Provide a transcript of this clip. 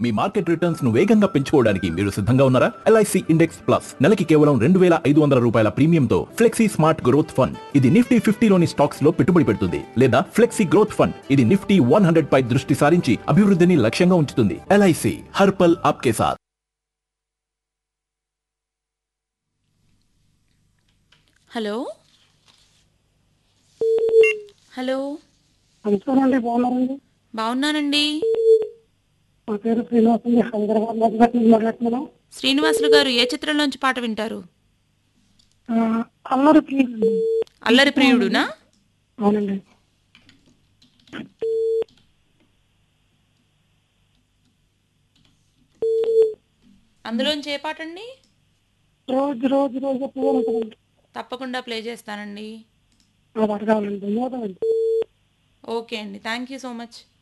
మీ market returns ను వేగంగా పెంచుకోవడానికి మీరు సిద్ధంగా ఉన్నారా ఎల్ఐసి ఇండెక్స్ ప్లస్ నెలకి కేవలం రెండు వేల ఐదు వందల రూపాయల ప్రీమియంతో ఫ్లెక్సీ స్మార్ట్ గ్రోత్ ఫండ్ ఇది నిఫ్టీ ఫిఫ్టీలోని స్టాక్స్ లో పెట్టుబడి పెడుతుంది లేదా ఫ్లెక్సీ గ్రోత్ ఫండ్ ఇది నిఫ్టీ వన్ హండ్రెడ్ పై దృష్టి సారించి అభివృద్ధిని లక్ష్యంగా ఉంచుతుంది ఎల్ఐసి హర్పల్ ఆప్కే సాత్ హలో హలో నమస్కారం బాగున్నారండి బాగున్నానండి మా పేరు శ్రీనివాస్ అండి హైదరాబాద్ మధ్యపట్ నుంచి మాట్లాడుతున్నాను శ్రీనివాసులు గారు ఏ చిత్రంలోంచి పాట వింటారు ఆ, అల్లరి ప్లీజ్ అండి అల్లరి ప్రియుడునా అవునండి అందులోంచి ఏ పాట అండి రోజు రోజు రోజు పువ్వులు ఉంటుందండి తప్పకుండా ప్లే చేస్తానండి ఆ పాట కావాలండి ధన్యవాదాలండి ఓకే అండి థ్యాంక్ యూ సో మచ్